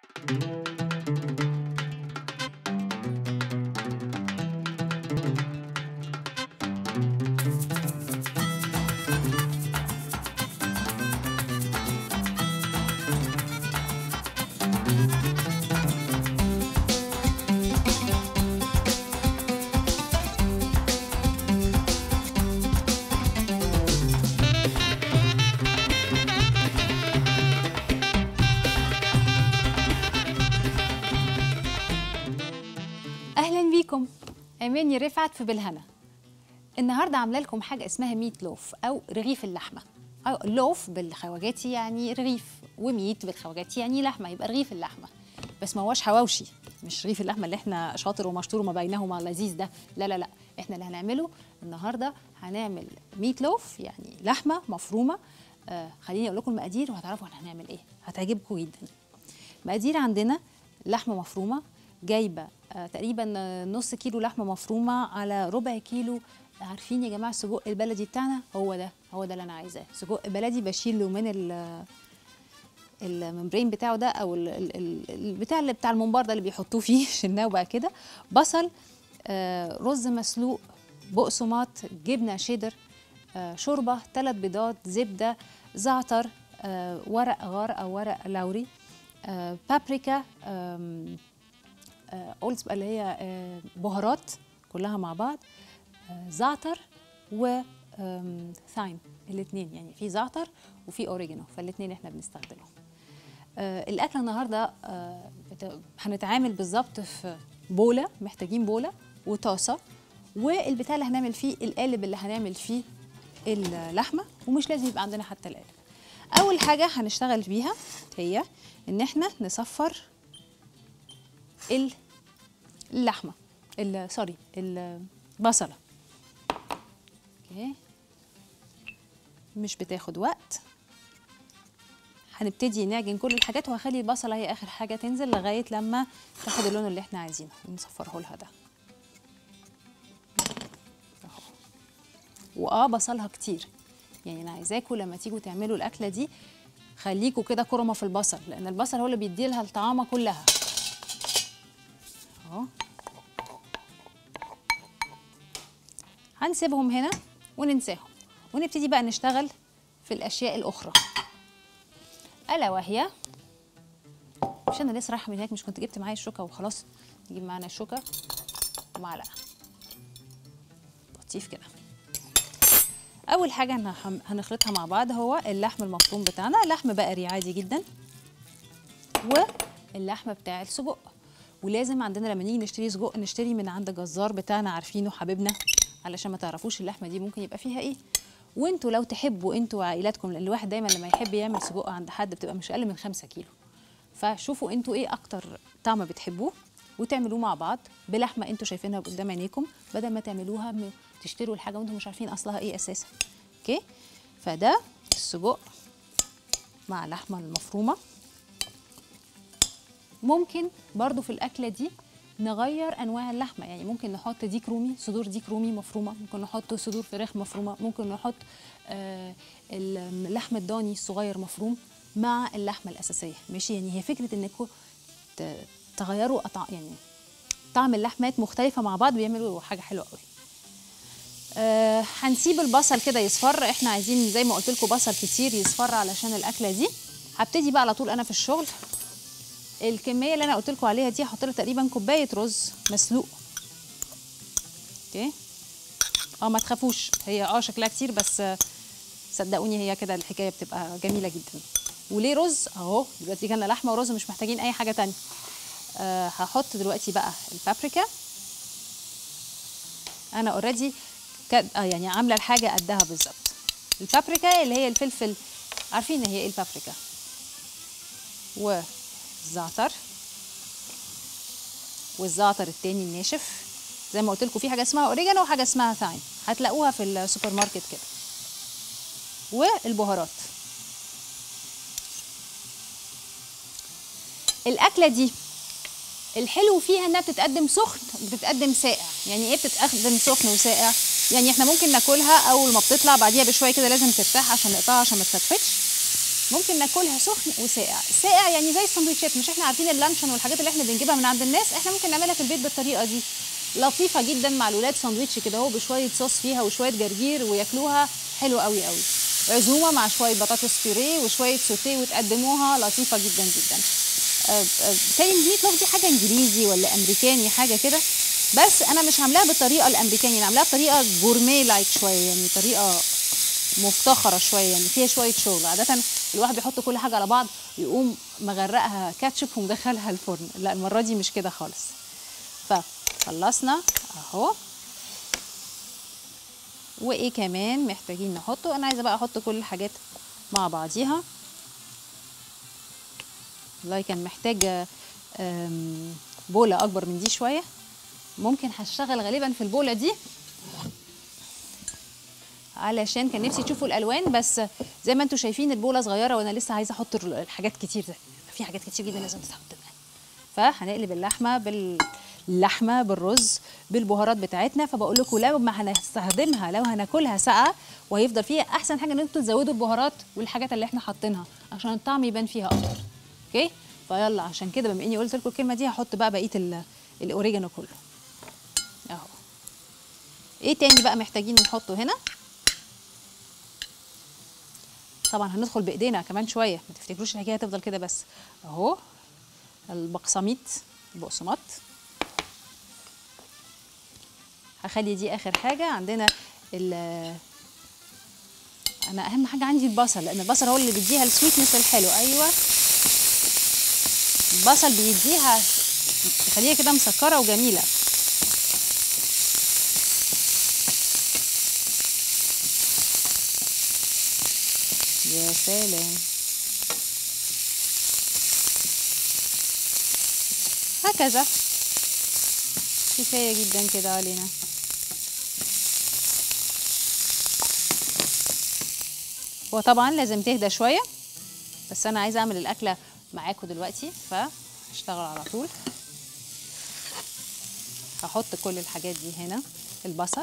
اهلا بيكم اماني رفعت في بالهنا النهارده عامله لكم حاجه اسمها ميت لوف او رغيف اللحمه او لوف بالخواجاتي يعني رغيف وميت بالخواجاتي يعني لحمه يبقى رغيف اللحمه بس ما هوش حواوشي مش رغيف اللحمه اللي احنا شاطر ومشطور وما بينهما لذيذ ده لا لا لا احنا اللي هنعمله النهارده هنعمل ميت لوف يعني لحمه مفرومه آه خليني اقول لكم المقادير وهتعرفوا احنا هنعمل ايه هتعجبكم جدا مقادير عندنا لحمه مفرومه جايبه آه تقريبا آه، نص كيلو لحمه مفرومه على ربع كيلو عارفين يا جماعه السجق البلدي بتاعنا هو ده هو ده اللي انا عايزاه سجق بلدي بشيله من ال الممبرين بتاعه ده او ال- ال- ال- البتاع اللي بتاع الممبار ده اللي بيحطوه فيه شلناه وبقى كده بصل آه، رز مسلوق بقسماط جبنه شيدر آه، شوربه ثلاث بيضات زبده زعتر آه، ورق غار او ورق لوري آه، بابريكا آم، آه، اولز اللي هي آه، بهارات كلها مع بعض آه، زعتر و آم، ثايم الاثنين يعني في زعتر وفي اوريجانو فالاثنين احنا بنستخدمهم آه، الاكله النهارده آه، بت- هنتعامل بالظبط في بوله محتاجين بوله وطاسه والبتاع اللي هنعمل فيه القالب اللي هنعمل فيه اللحمه ومش لازم يبقى عندنا حتى القالب اول حاجه هنشتغل بيها هي ان احنا نصفر ال- اللحمه ال- سوري البصله اوكي مش بتاخد وقت هنبتدي نعجن كل الحاجات وهخلي البصله هي اخر حاجه تنزل لغايه لما تاخد اللون اللي احنا عايزينه نصفره لها ده اهو واه بصلها كتير يعني انا عايزاكم لما تيجوا تعملوا الاكله دي خليكوا كده كرمه في البصل لان البصل هو اللي بيدي لها الطعامه كلها اهو هنسيبهم هنا وننساهم ونبتدي بقى نشتغل في الاشياء الاخرى الا وهي مش انا لسه رايحه من هناك مش كنت جبت معايا الشوكه وخلاص نجيب معانا الشوكه ومعلقه لطيف كده اول حاجه هن- هنخلطها مع بعض هو اللحم المفروم بتاعنا لحم بقري عادي جدا واللحمه بتاع السجق ولازم عندنا لما نيجي نشتري سجق نشتري من عند جزار بتاعنا عارفينه حبيبنا علشان ما تعرفوش اللحمه دي ممكن يبقى فيها ايه وانتوا لو تحبوا انتوا وعائلاتكم لان الواحد دايما لما يحب يعمل سجق عند حد بتبقى مش اقل من خمسة كيلو فشوفوا انتوا ايه اكتر طعم بتحبوه وتعملوه مع بعض بلحمه انتوا شايفينها قدام عينيكم بدل ما تعملوها م- تشتروا الحاجه وانتوا مش عارفين اصلها ايه اساسا اوكي فده السجق مع اللحمه المفرومه ممكن برضو في الأكلة دي نغير أنواع اللحمة يعني ممكن نحط ديك رومي صدور ديك رومي مفرومة ممكن نحط صدور فراخ مفرومة ممكن نحط آه اللحم الضاني الصغير مفروم مع اللحمة الأساسية ماشي يعني هي فكرة إنكم ت- تغيروا أطع... يعني طعم اللحمات مختلفة مع بعض بيعملوا حاجة حلوة قوي آه هنسيب البصل كده يصفر احنا عايزين زي ما قلت لكم بصل كتير يصفر علشان الاكله دي هبتدي بقى على طول انا في الشغل الكميه اللي انا قلت لكم عليها دي هحط لها تقريبا كوبايه رز مسلوق اوكي اه ما تخافوش هي اه شكلها كتير بس آه، صدقوني هي كده الحكايه بتبقى جميله جدا وليه رز اهو دلوقتي جالنا لحمه ورز مش محتاجين اي حاجه تانية أه هحط دلوقتي بقى البابريكا انا اوريدي آه يعني عامله الحاجه قدها بالظبط البابريكا اللي هي الفلفل عارفين هي ايه البابريكا والزعتر والزعتر التاني الناشف زي ما قلت لكم في حاجه اسمها اوريجانو وحاجه اسمها ثايم هتلاقوها في السوبر ماركت كده والبهارات الاكله دي الحلو فيها انها بتتقدم سخن وبتتقدم ساقع يعني ايه بتتقدم سخن وساقع يعني احنا ممكن ناكلها اول ما بتطلع بعديها بشويه كده لازم ترتاح عشان نقطعها عشان ما تفتفتش ممكن ناكلها سخن وساقع ساقع يعني زي السندوتشات مش احنا عارفين اللانشون والحاجات اللي احنا بنجيبها من عند الناس احنا ممكن نعملها في البيت بالطريقه دي لطيفه جدا مع الولاد ساندوتش كده اهو بشويه صوص فيها وشويه جرجير وياكلوها حلو قوي قوي عزومه مع شويه بطاطس بيوريه وشويه سوتيه وتقدموها لطيفه جدا جدا آه، آه، بتهيألي الميت لوف دي حاجه انجليزي ولا امريكاني حاجه كده بس انا مش عاملاها بالطريقه الامريكاني انا عاملاها بطريقه جورميه لايك شويه يعني طريقه مفتخره شويه يعني فيها شويه شغل عاده الواحد بيحط كل حاجه على بعض ويقوم مغرقها كاتشب ومدخلها الفرن لا المره دي مش كده خالص فخلصنا اهو وايه كمان محتاجين نحطه انا عايزه بقى احط كل الحاجات مع بعضيها والله كان محتاج آم، بوله اكبر من دي شويه ممكن هشتغل غالبا في البوله دي علشان كان نفسي تشوفوا الالوان بس زي ما انتم شايفين البوله صغيره وانا لسه عايزه احط الحاجات كتير في حاجات كتير جدا لازم تتحط فهنقلب اللحمه باللحمه بالرز بالبهارات بتاعتنا فبقول لكم لو ما هنستخدمها لو هناكلها ساقعه وهيفضل فيها احسن حاجه ان انتم تزودوا البهارات والحاجات اللي احنا حاطينها عشان الطعم يبان فيها اكتر اوكي فيلا عشان كده بما اني قلت لكم الكلمه دي هحط بقى بقيه ال- الاوريجانو كله اهو ايه تاني بقى محتاجين نحطه هنا طبعا هندخل بايدينا كمان شويه ما تفتكروش الحكايه هتفضل كده بس اهو البقسميط البقسماط هخلي دي اخر حاجه عندنا ال انا اهم حاجه عندي البصل لان البصل هو اللي بيديها السويتنس الحلو ايوه البصل بيديها يخليها كده مسكره وجميله يا سلام هكذا كفايه جدا كده علينا وطبعا لازم تهدى شويه بس انا عايزه اعمل الاكله معاكم دلوقتي فهشتغل على طول هحط كل الحاجات دي هنا البصل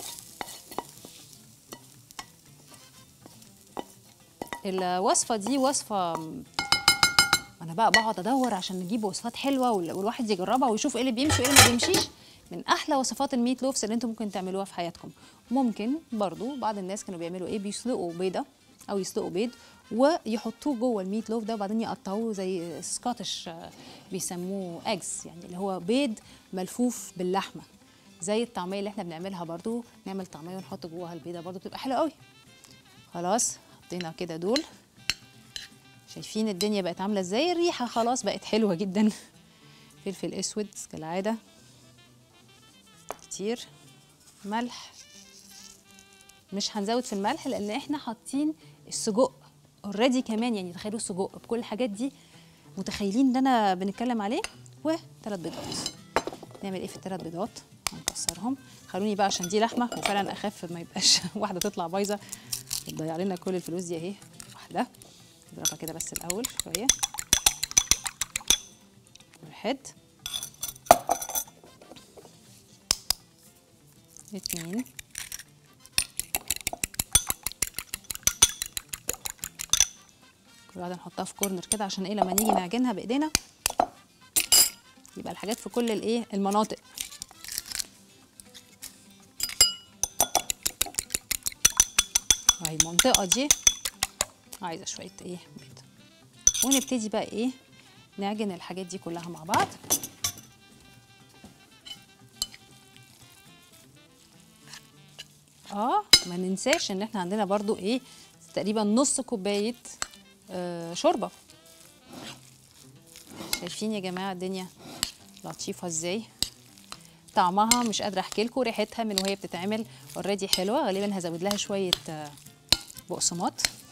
الوصفه دي وصفه انا بقى بقعد ادور عشان نجيب وصفات حلوه وال- والواحد يجربها ويشوف ايه اللي بيمشي وايه اللي ما بيمشيش من احلى وصفات الميت لوفز اللي انتم ممكن تعملوها في حياتكم ممكن برضو بعض الناس كانوا بيعملوا ايه بيسلقوا بيضه او يسلقوا بيض ويحطوه جوه الميت لوف ده وبعدين يقطعوه زي سكوتش آه، بيسموه اجز يعني اللي هو بيض ملفوف باللحمه زي الطعميه اللي احنا بنعملها برضو نعمل طعميه ونحط جواها البيضه برضو بتبقى حلوه قوي خلاص حطينا كده دول شايفين الدنيا بقت عامله ازاي الريحه خلاص بقت حلوه جدا فلفل اسود كالعاده كتير ملح مش هنزود في الملح لان احنا حاطين السجق اوريدي كمان يعني تخيلوا السجق بكل الحاجات دي متخيلين ان انا بنتكلم عليه وثلاث بيضات نعمل ايه في الثلاث بيضات هنكسرهم خلوني بقى عشان دي لحمه وفعلا اخاف ما يبقاش واحده تطلع بايظه تضيع لنا كل الفلوس دي اهي واحده نضربها كده بس الاول شويه واحد اتنين كل واحده نحطها في كورنر كده عشان ايه لما نيجي نعجنها بايدينا يبقى الحاجات في كل الايه المناطق اهي المنطقه دي عايزه شويه ايه بيض ونبتدي بقى ايه نعجن الحاجات دي كلها مع بعض اه ما ننساش ان احنا عندنا برضو ايه تقريبا نص كوبايه آه شوربه شايفين يا جماعه الدنيا لطيفه ازاي طعمها مش قادره احكي لكم ريحتها من وهي بتتعمل اوريدي حلوه غالبا هزود لها شويه آه، بقسماط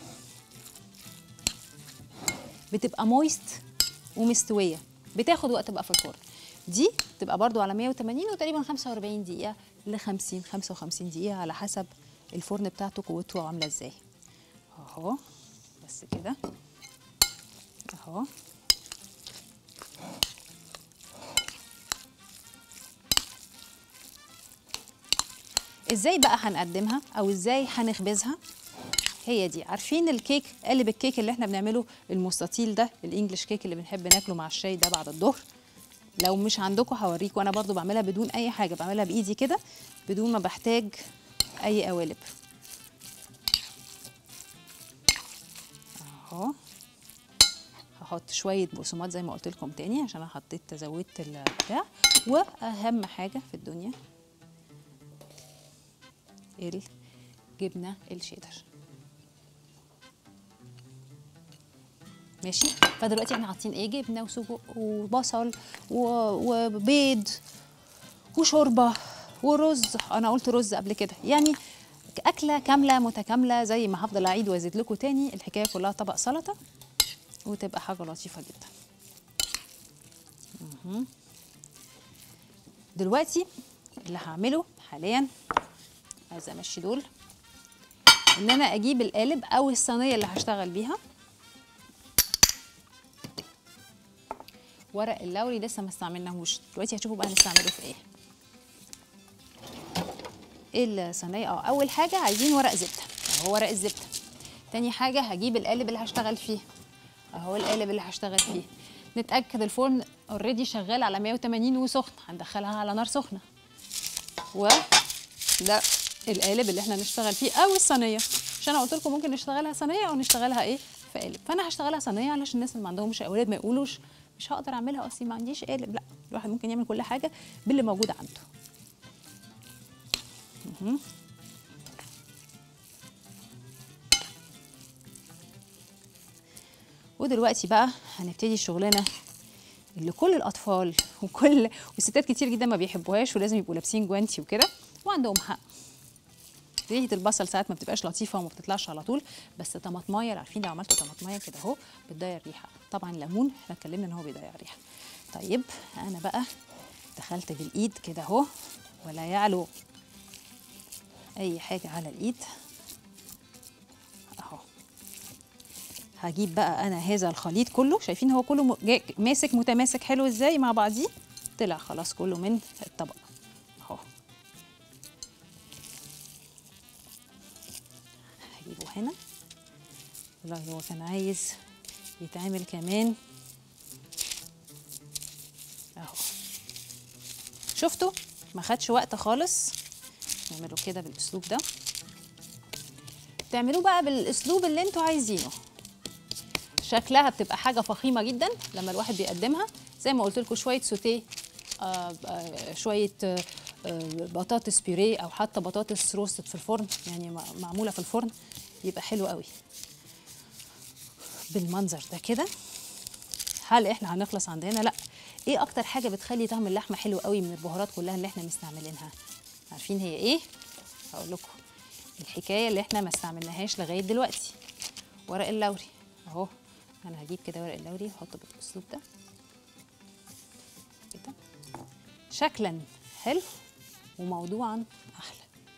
بتبقى مويست ومستويه بتاخد وقت بقى في الفرن دي تبقى برضو على 180 وتقريبا 45 دقيقه ل 50 55 دقيقه على حسب الفرن بتاعته قوته عامله ازاي اهو بس كده اهو ازاي بقى هنقدمها او ازاي هنخبزها هي دي عارفين الكيك قالب الكيك اللي احنا بنعمله المستطيل ده الانجليش كيك اللي بنحب ناكله مع الشاي ده بعد الظهر لو مش عندكم هوريكم انا برضو بعملها بدون اي حاجه بعملها بايدي كده بدون ما بحتاج اي قوالب اهو هحط شويه بقسماط زي ما قلت لكم تاني عشان انا حطيت زودت البتاع واهم حاجه في الدنيا الجبنه الشيدر ماشي فدلوقتي احنا حاطين ايه جبنه وسجق وبصل و- وبيض وشوربه ورز انا قلت رز قبل كده يعني اكله كامله متكامله زي ما هفضل اعيد وازيد لكم تاني الحكايه كلها طبق سلطه وتبقى حاجه لطيفه جدا مهم. دلوقتي اللي هعمله حاليا عايزه امشي دول ان انا اجيب القالب او الصينيه اللي هشتغل بيها ورق اللوري لسه ما استعملناهوش دلوقتي هتشوفوا بقى هنستعمله في ايه ايه الصينيه اه اول حاجه عايزين ورق زبده اهو ورق الزبده تاني حاجه هجيب القالب اللي هشتغل فيه اهو القالب اللي هشتغل فيه نتاكد الفرن اوريدي شغال على 180 وسخن هندخلها على نار سخنه و ده القالب اللي احنا نشتغل فيه او الصينيه عشان انا قلت لكم ممكن نشتغلها صينيه او نشتغلها ايه في قالب فانا هشتغلها صينيه علشان الناس اللي ما عندهمش قوالب ما يقولوش مش هقدر اعملها اصلي ما عنديش قالب لا الواحد ممكن يعمل كل حاجه باللي موجود عنده مهم. ودلوقتي بقى هنبتدي الشغلانه اللي كل الاطفال وكل وستات كتير جدا ما بيحبوهاش ولازم يبقوا لابسين جوانتي وكده وعندهم حق ريحه البصل ساعات ما بتبقاش لطيفه وما بتطلعش على طول بس طماطمايه عارفين لو عملتوا طماطمايه كده اهو بتضيع الريحه طبعا الليمون احنا اتكلمنا ان هو بيضيع الريحه طيب انا بقى دخلت بالايد كده اهو ولا يعلو اي حاجه على الايد اهو هجيب بقى انا هذا الخليط كله شايفين هو كله م- جاي- ماسك متماسك حلو ازاي مع بعضيه طلع خلاص كله من الطبق اهو هجيبه هنا والله هو كان عايز يتعمل كمان اهو شفتوا ما خدش وقت خالص نعمله كده بالاسلوب ده تعملوه بقى بالاسلوب اللي انتوا عايزينه شكلها بتبقى حاجه فخيمه جدا لما الواحد بيقدمها زي ما قلت لكم شويه سوتيه آه آه شويه آه آه، بطاطس بيوريه او حتى بطاطس روستد في الفرن يعني م- معموله في الفرن يبقى حلو قوي بالمنظر ده كده هل احنا هنخلص عندنا لا ايه اكتر حاجه بتخلي طعم اللحمه حلو قوي من البهارات كلها اللي احنا مستعملينها عارفين هي ايه هقول لكم الحكايه اللي احنا ما استعملناهاش لغايه دلوقتي ورق اللوري اهو انا هجيب كده ورق اللوري واحطه بالاسلوب ده كده شكلا حلو وموضوعا احلى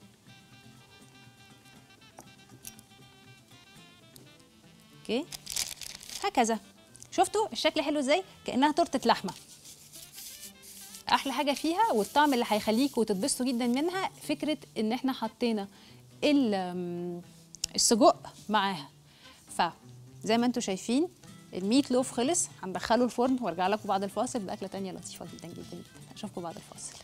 اوكي هكذا شفتوا الشكل حلو ازاي كانها تورته لحمه احلى حاجه فيها والطعم اللي هيخليكوا تتبسطوا جدا منها فكره ان احنا حطينا ال- أم، السجق معاها فزي ما انتم شايفين الميت لوف خلص هندخله الفرن وارجع لكم بعد الفاصل باكله تانية لطيفه جدا جدا جدا اشوفكم بعد الفاصل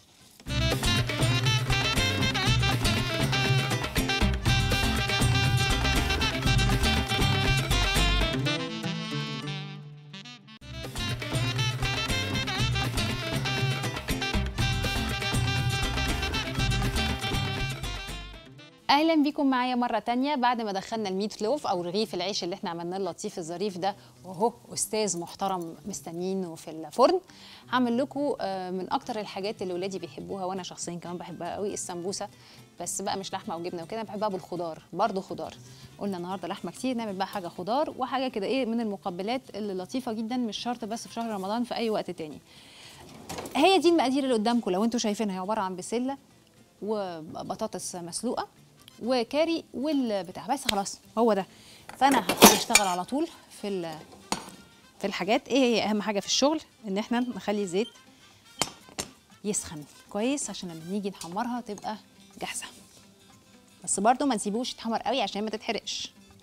اهلا بيكم معايا مره تانية بعد ما دخلنا الميت لوف او رغيف العيش اللي احنا عملناه اللطيف الظريف ده وهو استاذ محترم مستنيينه في الفرن هعمل لكم آه، من اكتر الحاجات اللي ولادي بيحبوها وانا شخصيا كمان بحبها قوي السمبوسه بس بقى مش لحمه وجبنه وكده بحبها بالخضار برضو خضار قلنا النهارده لحمه كتير نعمل بقى حاجه خضار وحاجه كده ايه من المقبلات اللي لطيفه جدا مش شرط بس في شهر رمضان في اي وقت تاني هي دي المقادير اللي قدامكم لو انتوا شايفينها هي عباره عن بسله وبطاطس مسلوقه وكاري والبتاع بس خلاص هو ده فانا هبتدي اشتغل على طول في ال- في الحاجات ايه هي اهم حاجه في الشغل ان احنا نخلي الزيت يسخن كويس عشان لما نيجي نحمرها تبقى جاهزه بس برضو ما نسيبوش يتحمر قوي عشان ما تتحرقش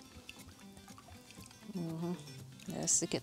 مهم. بس كده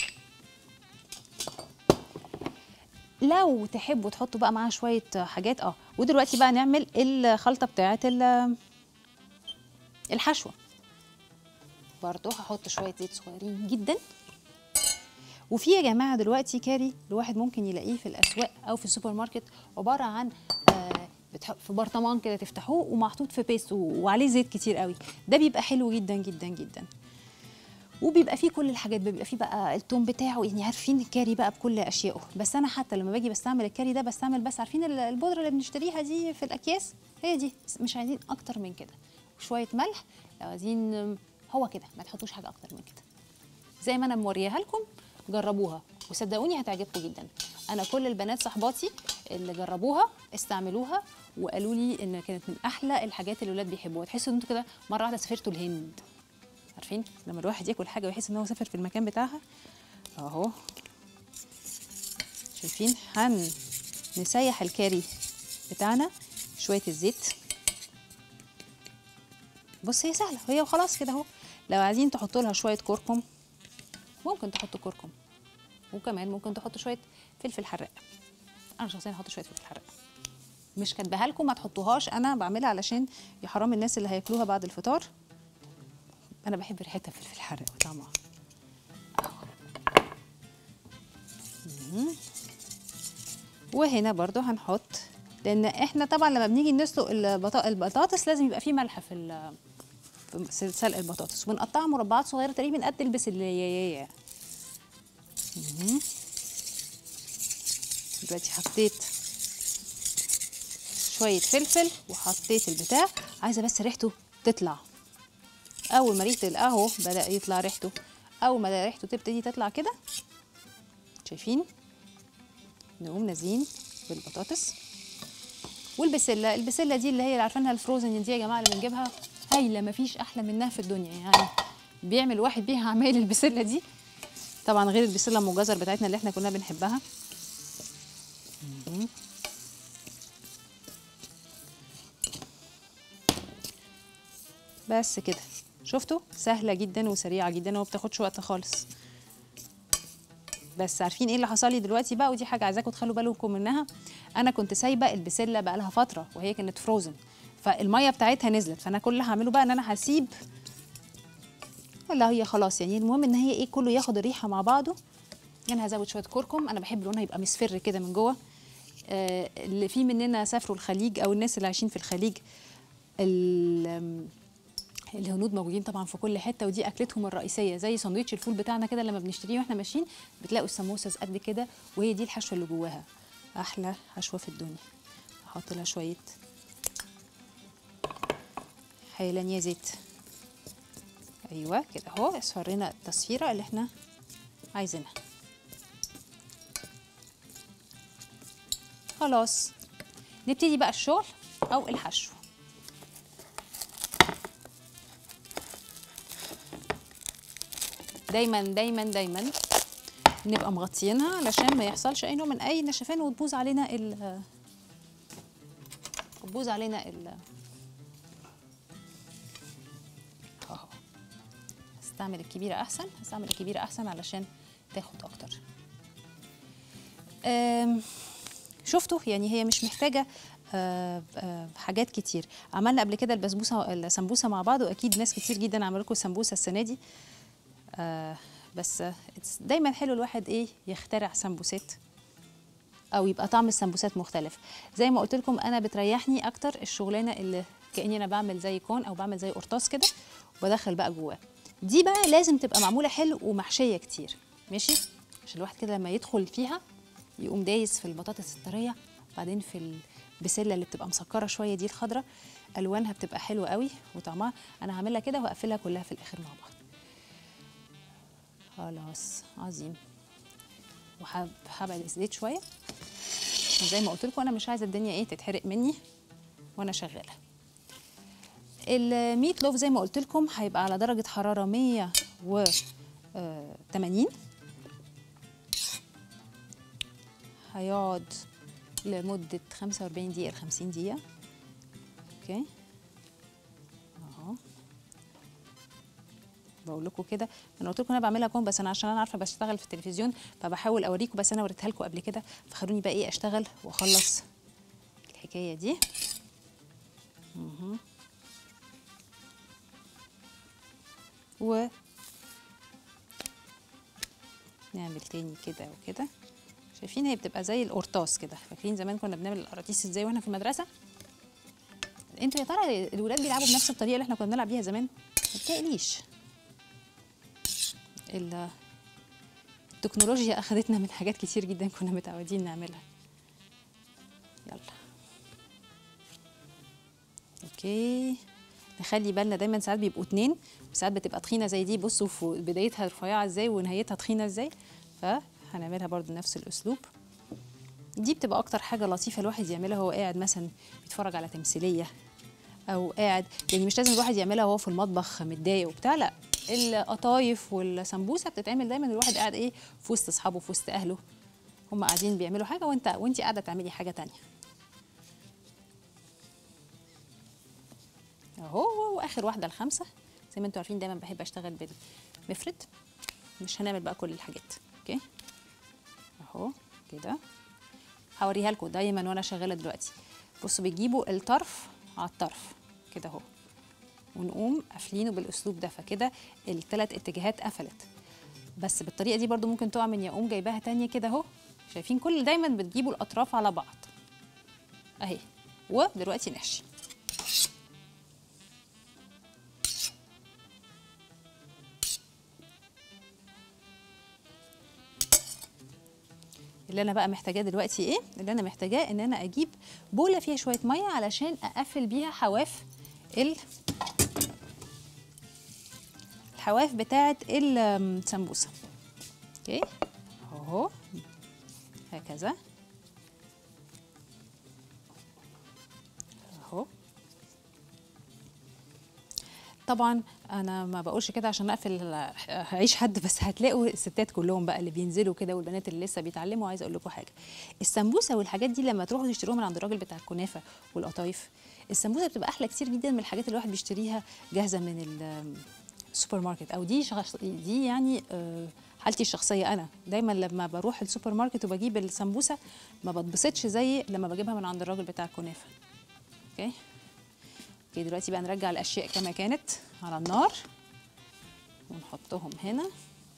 لو تحبوا تحطوا بقى معاها شويه حاجات اه ودلوقتي بقى نعمل الخلطه بتاعه ال- الحشوه برضو هحط شويه زيت صغيرين جدا وفي يا جماعه دلوقتي كاري الواحد ممكن يلاقيه في الاسواق او في السوبر ماركت عباره عن آه بتح- في برطمان كده تفتحوه ومحطوط في بيست و- وعليه زيت كتير قوي ده بيبقى حلو جدا جدا جدا وبيبقى فيه كل الحاجات بيبقى فيه بقى التوم بتاعه يعني عارفين الكاري بقى بكل اشيائه بس انا حتى لما باجي بستعمل الكاري ده بستعمل بس عارفين ال- البودره اللي بنشتريها دي في الاكياس هي دي مش عايزين اكتر من كده وشويه ملح لو عايزين هو كده ما تحطوش حاجه اكتر من كده زي ما انا موريها لكم جربوها وصدقوني هتعجبكم جدا انا كل البنات صحباتي اللي جربوها استعملوها وقالوا لي ان كانت من احلى الحاجات اللي الولاد بيحبوها تحسوا ان انتوا كده مره واحده سافرتوا الهند عارفين لما الواحد ياكل حاجه ويحس ان هو سافر في المكان بتاعها اهو شايفين هن نسيح الكاري بتاعنا شويه الزيت بص هي سهله هي وخلاص كده اهو لو عايزين تحطوا لها شويه كركم ممكن تحطوا كركم وكمان ممكن تحطوا شويه فلفل حراق انا شخصيا هحط شويه فلفل حراق مش كاتباها لكم ما تحطوهاش انا بعملها علشان يا حرام الناس اللي هياكلوها بعد الفطار انا بحب ريحتها فلفل حراق وطعمها أهو. مم. وهنا برضو هنحط لان احنا طبعا لما بنيجي نسلق البطا- البطاطس لازم يبقى فيه ملح في ال- في سلق البطاطس ونقطعها مربعات صغيره تقريبا قد البسلية مم. دلوقتي حطيت شويه فلفل وحطيت البتاع عايزه بس ريحته تطلع اول ما ريحه القهوه بدا يطلع ريحته اول ما ريحته تبتدي تطلع كده شايفين نقوم نازلين بالبطاطس والبسله البسله دي اللي هي اللي عارفينها الفروزن دي يا جماعه اللي بنجيبها هايله مفيش احلى منها في الدنيا يعني بيعمل واحد بيها عمايل البسله دي طبعا غير البسله ام جزر بتاعتنا اللي احنا كنا بنحبها مهم. بس كده شفتوا سهله جدا وسريعه جدا وما بتاخدش وقت خالص بس عارفين ايه اللي حصل لي دلوقتي بقى ودي حاجه عايزاكم تخلوا بالكم منها انا كنت سايبه البسله بقى لها فتره وهي كانت فروزن فالميه بتاعتها نزلت فانا كل اللي هعمله بقى ان انا هسيب لا هي خلاص يعني المهم ان هي ايه كله ياخد الريحه مع بعضه انا هزود شويه كركم انا بحب لونها يبقى مصفر كده من جوه آه اللي في مننا سافروا الخليج او الناس اللي عايشين في الخليج ال- الهنود موجودين طبعا في كل حته ودي اكلتهم الرئيسيه زي ساندوتش الفول بتاعنا كده لما بنشتريه واحنا ماشيين بتلاقوا السموسه قد كده وهي دي الحشوه اللي جواها احلى حشوه في الدنيا احط لها شويه حالا يا زيت ايوه كده اهو اصفرينا التصفيره اللي احنا عايزينها خلاص نبتدي بقى الشغل او الحشو دايما دايما دايما نبقى مغطيينها علشان ما يحصلش اي نوع من اي نشفان وتبوظ علينا ال تبوظ علينا ال اهو هستعمل الكبيرة أحسن هستعمل الكبيرة أحسن علشان تاخد أكتر أم، شفتوا يعني هي مش محتاجة آه، آه، حاجات كتير عملنا قبل كده البسبوسة السمبوسة مع بعض وأكيد ناس كتير جدا عملوا لكم السمبوسة السنة دي آه، بس آه، it's دايما حلو الواحد ايه يخترع سمبوسات او يبقى طعم السمبوسات مختلف زي ما قلت لكم انا بتريحني اكتر الشغلانه اللي كاني انا بعمل زي كون او بعمل زي قرطاس كده وبدخل بقى جواه دي بقى لازم تبقى معموله حلو ومحشيه كتير ماشي عشان الواحد كده لما يدخل فيها يقوم دايس في البطاطس الطريه بعدين في البسله اللي بتبقى مسكره شويه دي الخضراء الوانها بتبقى حلوه قوي وطعمها انا هعملها كده وهقفلها كلها في الاخر مع بعض خلاص عظيم وهبعد الزيت شويه عشان زي ما قلت لكم انا مش عايزه الدنيا ايه تتحرق مني وانا شغاله الميت لوف زي ما قلت لكم هيبقى على درجه حراره 180 هيقعد لمده 45 دقيقه ل 50 دقيقه اوكي اهو بقول لكم كده انا قلت لكم انا بعملها كون بس انا عشان انا عارفه بشتغل في التلفزيون فبحاول اوريكم بس انا وريتها لكم قبل كده فخلوني بقى ايه اشتغل واخلص الحكايه دي مهم. و نعمل تاني كده وكده شايفين هي بتبقى زي القرطاس كده فاكرين زمان كنا بنعمل القراطيس ازاي واحنا في المدرسه انتوا يا ترى الولاد بيلعبوا بنفس الطريقه اللي احنا كنا بنلعب بيها زمان ما تقليش ال- التكنولوجيا اخذتنا من حاجات كتير جدا كنا متعودين نعملها يلا اوكي نخلي بالنا دايما ساعات بيبقوا اتنين وساعات بتبقى تخينه زي دي بصوا في بدايتها رفيعه ازاي ونهايتها تخينه ازاي فهنعملها برضو نفس الاسلوب دي بتبقى اكتر حاجه لطيفه الواحد يعملها وهو قاعد مثلا بيتفرج على تمثيليه او قاعد يعني مش لازم الواحد يعملها وهو في المطبخ متضايق وبتاع لا القطايف والسمبوسه بتتعمل دايما الواحد قاعد ايه في وسط اصحابه في وسط اهله هم قاعدين بيعملوا حاجه وانت وانت قاعده تعملي حاجه تانية اهو واخر واحده الخامسه زي ما انتوا عارفين دايما بحب اشتغل بالمفرد مش هنعمل بقى كل الحاجات اوكي اهو كده هوريها لكم دايما وانا شغاله دلوقتي بصوا بتجيبوا الطرف على الطرف كده اهو ونقوم قافلينه بالاسلوب ده فكده الثلاث اتجاهات قفلت بس بالطريقه دي برضو ممكن تقع من يقوم جايباها تانية كده اهو شايفين كل دايما بتجيبوا الاطراف على بعض اهي ودلوقتي نحشي اللي انا بقى محتاجاه دلوقتي ايه اللي انا محتاجاه ان انا اجيب بوله فيها شويه ميه علشان اقفل بيها حواف ال الحواف بتاعه السمبوسه اوكي اهو هكذا اهو طبعا انا ما بقولش كده عشان اقفل هعيش حد بس هتلاقوا الستات كلهم بقى اللي بينزلوا كده والبنات اللي لسه بيتعلموا عايزه اقول لكم حاجه السمبوسه والحاجات دي لما تروحوا تشتروها من عند الراجل بتاع الكنافه والقطايف السمبوسه بتبقى احلى كتير جدا من الحاجات اللي الواحد بيشتريها جاهزه من ال- السوبر ماركت او دي شخص دي يعني آه، حالتي الشخصيه انا دايما لما بروح السوبر ماركت وبجيب السمبوسه ما بتبسطش زي لما بجيبها من عند الراجل بتاع الكنافه اوكي اوكي دلوقتي بقى نرجع الاشياء كما كانت على النار ونحطهم هنا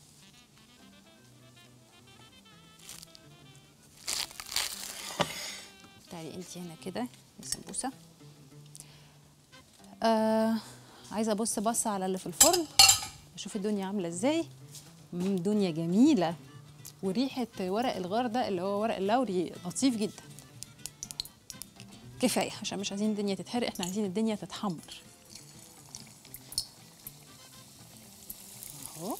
تعالي انت هنا كده السمبوسه آه عايزه ابص بصه على اللي في الفرن اشوف الدنيا عامله ازاي مم، دنيا جميله وريحه ورق الغار ده اللي هو ورق اللوري لطيف جدا كفايه عشان مش عايزين الدنيا تتحرق احنا عايزين الدنيا تتحمر اهو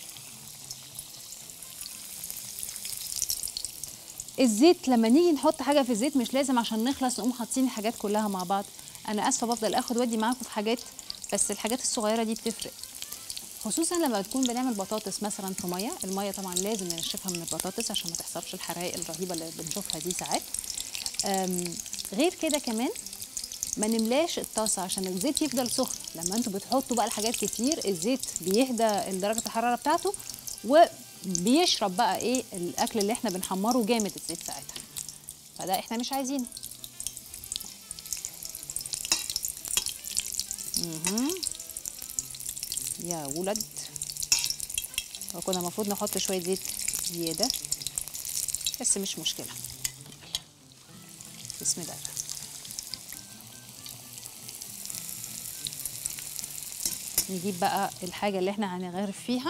الزيت لما نيجي نحط حاجه في الزيت مش لازم عشان نخلص نقوم حاطين الحاجات كلها مع بعض انا اسفه بفضل اخد ودي معاكم في حاجات بس الحاجات الصغيره دي بتفرق خصوصا لما تكون بنعمل بطاطس مثلا في ميه الميه طبعا لازم ننشفها من البطاطس عشان ما تحصلش الحرائق الرهيبه اللي بنشوفها دي ساعات أم، غير كده كمان ما نملاش الطاسه عشان الزيت يفضل سخن لما انتوا بتحطوا بقى الحاجات كتير الزيت بيهدى درجه الحراره بتاعته وبيشرب بقى ايه الاكل اللي احنا بنحمره جامد الزيت ساعتها فده احنا مش عايزينه مهم. يا ولد هو كنا المفروض نحط شويه زيت زياده بس مش مشكله بسم الله الرحمن نجيب بقى الحاجة اللي احنا هنغرف فيها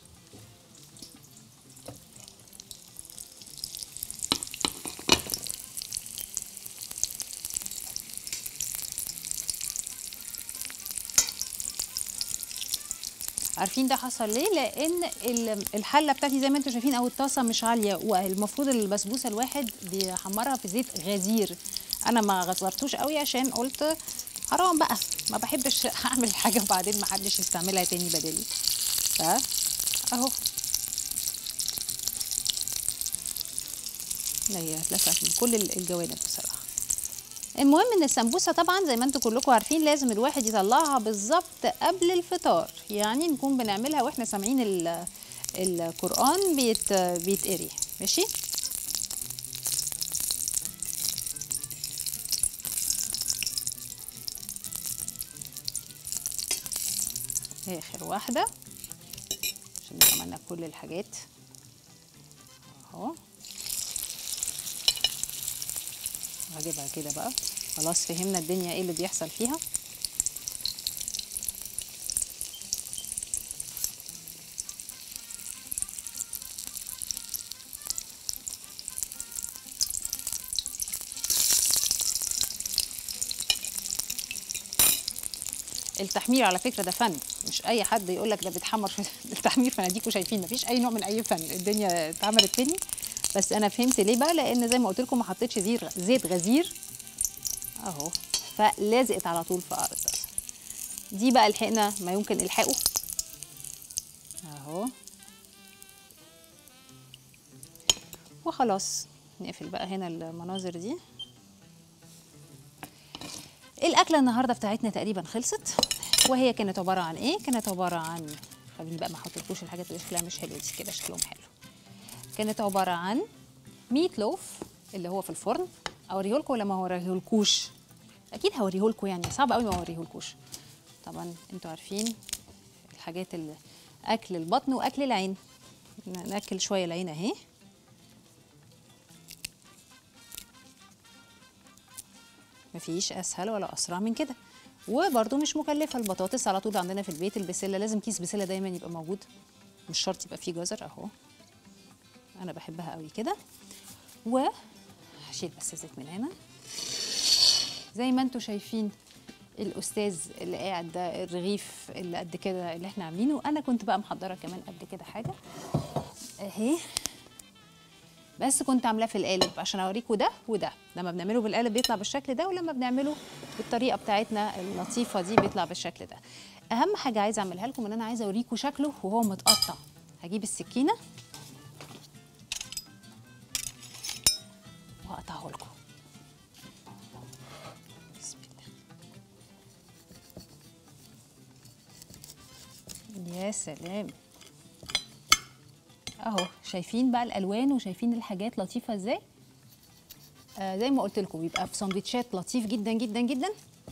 عارفين ده حصل ليه لان ال- الحله بتاعتي زي ما انتم شايفين او الطاسه مش عاليه والمفروض البسبوسه الواحد بيحمرها في زيت غزير انا ما غزرتوش قوي عشان قلت حرام بقى ما بحبش اعمل حاجه وبعدين ما حدش يستعملها تاني بدالي ف اهو لا هي اتلسعت من كل الجوانب بصراحه المهم ان السمبوسه طبعا زي ما انتم كلكم عارفين لازم الواحد يطلعها بالظبط قبل الفطار يعني نكون بنعملها واحنا سامعين ال- القران بيت بيتقري ماشي اخر واحده عشان نبقى عملنا كل الحاجات اهو هجيبها كده بقى خلاص فهمنا الدنيا ايه اللي بيحصل فيها التحمير على فكره ده فن مش اي حد يقول لك ده بيتحمر في التحمير فناديكوا شايفين مفيش اي نوع من اي فن الدنيا اتعملت تاني بس انا فهمت ليه بقى لان زي ما قلت لكم ما حطيتش زير زيت غزير اهو فلازقت على طول في ارض دي بقى لحقنا ما يمكن الحقه اهو وخلاص نقفل بقى هنا المناظر دي الاكله النهارده بتاعتنا تقريبا خلصت وهي كانت عباره عن ايه كانت عباره عن خليني بقى ما احطلكوش الحاجات اللي شكلها مش حلو دي كده شكلهم حلو كانت عباره عن ميت لوف اللي هو في الفرن اوريهولكم ولا ما اوريهولكوش اكيد هوريهولكم يعني صعب قوي ما اوريهولكوش طبعا انتوا عارفين الحاجات اللي اكل البطن واكل العين ناكل شويه العين اهي مفيش اسهل ولا اسرع من كده وبرده مش مكلفه البطاطس على طول عندنا في البيت البسله لازم كيس بسله دايما يبقى موجود مش شرط يبقى فيه جزر اهو انا بحبها قوي كده وهشيل بس الزيت من هنا زي ما انتم شايفين الاستاذ اللي قاعد ده الرغيف اللي قد كده اللي احنا عاملينه انا كنت بقى محضره كمان قبل كده حاجه اهي بس كنت عاملاه في القالب عشان اوريكم ده وده لما بنعمله بالقالب بيطلع بالشكل ده ولما بنعمله بالطريقه بتاعتنا اللطيفه دي بيطلع بالشكل ده اهم حاجه عايزه اعملها لكم ان انا عايزه اوريكم شكله وهو متقطع هجيب السكينه وهقطعه لكم بسم الله يا سلام اهو شايفين بقى الالوان وشايفين الحاجات لطيفه ازاي آه زي ما قلت لكم بيبقى في سندوتشات لطيف جدا جدا جدا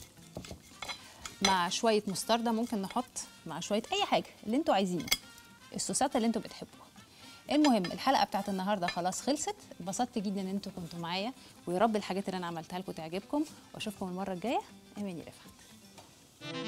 مع شويه مستردة ممكن نحط مع شويه اي حاجه اللي انتوا عايزينه الصوصات اللي انتوا بتحبوها المهم الحلقه بتاعت النهارده خلاص خلصت اتبسطت جدا ان انتوا كنتوا معايا ويا رب الحاجات اللي انا عملتها لكم تعجبكم واشوفكم المره الجايه اماني رفعت